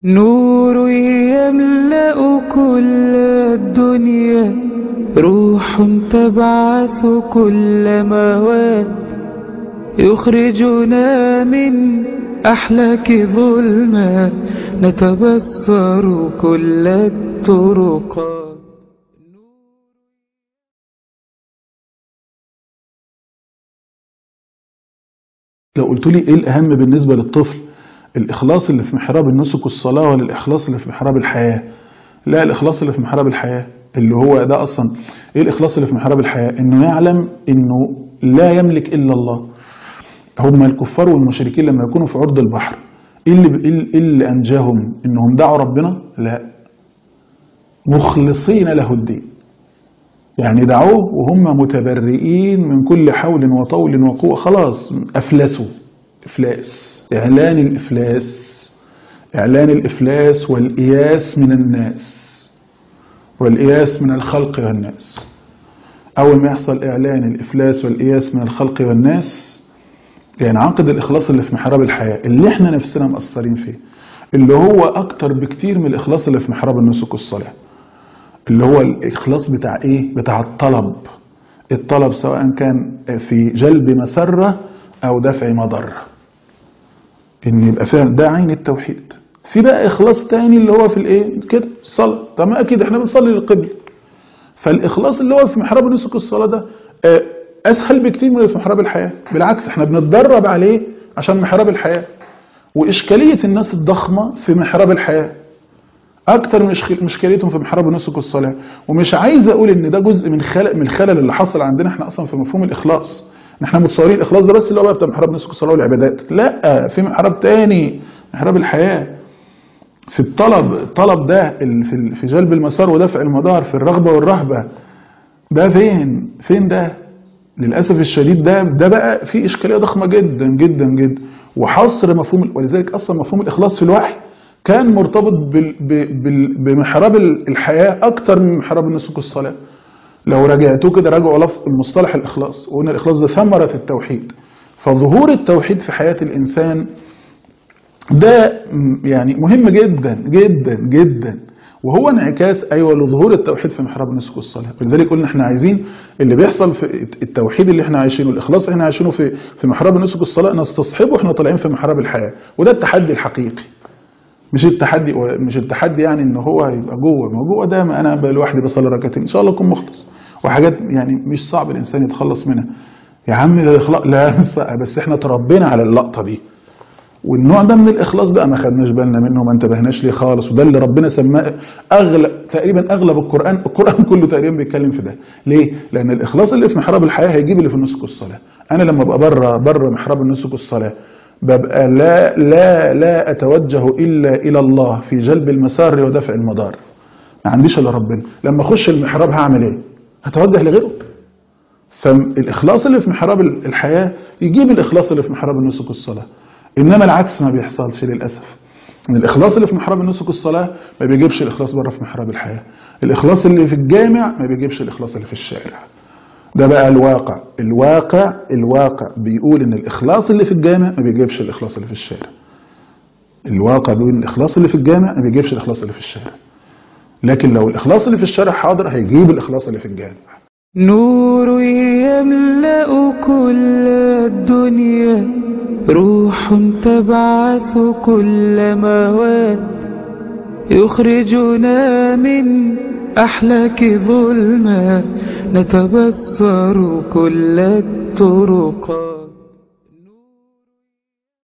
نور يملأ كل الدنيا روح تبعث كل مواد يخرجنا من أحلاك ظلمات نتبصر كل الطرقات لو قلت لي ايه الاهم بالنسبه للطفل الاخلاص اللي في محراب النسك والصلاه ولا الاخلاص اللي في محراب الحياه لا الاخلاص اللي في محراب الحياه اللي هو ده اصلا ايه الاخلاص اللي في محراب الحياه انه يعلم انه لا يملك الا الله هم الكفار والمشركين لما يكونوا في عرض البحر ايه اللي ايه اللي انجاهم انهم دعوا ربنا لا مخلصين له الدين يعني دعوه وهم متبرئين من كل حول وطول وقوة خلاص أفلسوا إفلاس إعلان الإفلاس إعلان الإفلاس والإياس من الناس والإياس من الخلق والناس أول ما يحصل إعلان الإفلاس والإياس من الخلق والناس ينعقد يعني الإخلاص اللي في محراب الحياة اللي احنا نفسنا مقصرين فيه اللي هو أكتر بكتير من الإخلاص اللي في محراب النسك والصلاة اللي هو الإخلاص بتاع إيه؟ بتاع الطلب الطلب سواء كان في جلب مسرة أو دفع مضرة إن يبقى فعلا ده عين التوحيد في بقى إخلاص تاني اللي هو في الإيه؟ كده الصلاة طب ما أكيد إحنا بنصلي للقبل فالإخلاص اللي هو في محراب نسك الصلاة ده أسهل بكتير من اللي في محراب الحياة بالعكس إحنا بنتدرب عليه عشان محراب الحياة وإشكالية الناس الضخمة في محراب الحياة اكتر من مشكلتهم في محراب النسك والصلاه ومش عايز اقول ان ده جزء من خلل من الخلل اللي حصل عندنا احنا اصلا في مفهوم الاخلاص احنا متصورين الاخلاص ده بس اللي هو بقى بتاع محراب النسك والصلاه والعبادات لا في محراب تاني محراب الحياه في الطلب الطلب ده في في جلب المسار ودفع المدار في الرغبه والرهبه ده فين فين ده للاسف الشديد ده ده بقى في اشكاليه ضخمه جدا جدا جدا وحصر مفهوم ولذلك اصلا مفهوم الاخلاص في الوحي كان مرتبط بمحراب الحياة أكتر من محراب النسك والصلاة لو راجعتوه كده راجعوا لفظ المصطلح الإخلاص وقلنا الإخلاص ده ثمرة التوحيد فظهور التوحيد في حياة الإنسان ده يعني مهم جدا جدا جدا وهو انعكاس ايوه لظهور التوحيد في محراب النسك والصلاه ولذلك قلنا احنا عايزين اللي بيحصل في التوحيد اللي احنا عايشينه الاخلاص اللي احنا عايشينه في في محراب النسك والصلاه نستصحبه واحنا طالعين في محراب الحياه وده التحدي الحقيقي مش التحدي مش التحدي يعني ان هو يبقى جوه ما جوه ده ما انا لوحدي بصلي ركعتين ان شاء الله اكون مخلص وحاجات يعني مش صعب الانسان يتخلص منها يا عم الاخلاص لا بس احنا تربينا على اللقطه دي والنوع ده من الاخلاص بقى ما خدناش بالنا منه ما انتبهناش ليه خالص وده اللي ربنا سماه اغلب تقريبا اغلب القران القران كله تقريبا بيتكلم في ده ليه لان الاخلاص اللي في محراب الحياه هيجيب اللي في النسك والصلاه انا لما ابقى بره بره محراب النسك والصلاه ببقى لا لا لا اتوجه الا الى الله في جلب المسار ودفع المضار ما عنديش الا ربنا لما اخش المحراب هعمل ايه هتوجه لغيره فالاخلاص اللي في محراب الحياه يجيب الاخلاص اللي في محراب النسك والصلاه انما العكس ما بيحصلش للاسف ان الاخلاص اللي في محراب النسك والصلاه ما بيجيبش الاخلاص بره في محراب الحياه الاخلاص اللي في الجامع ما بيجيبش الاخلاص اللي في الشارع ده بقى الواقع الواقع الواقع بيقول ان الاخلاص اللي في الجامع ما بيجيبش الاخلاص اللي في الشارع الواقع بيقول ان الاخلاص اللي في الجامع ما بيجيبش الاخلاص اللي في الشارع لكن لو الاخلاص اللي في الشارع حاضر هيجيب الاخلاص اللي في الجامع نور يملأ كل الدنيا روح تبعث كل مواد يخرجنا من أحلاك ظلمات نتبصر كل الطرقات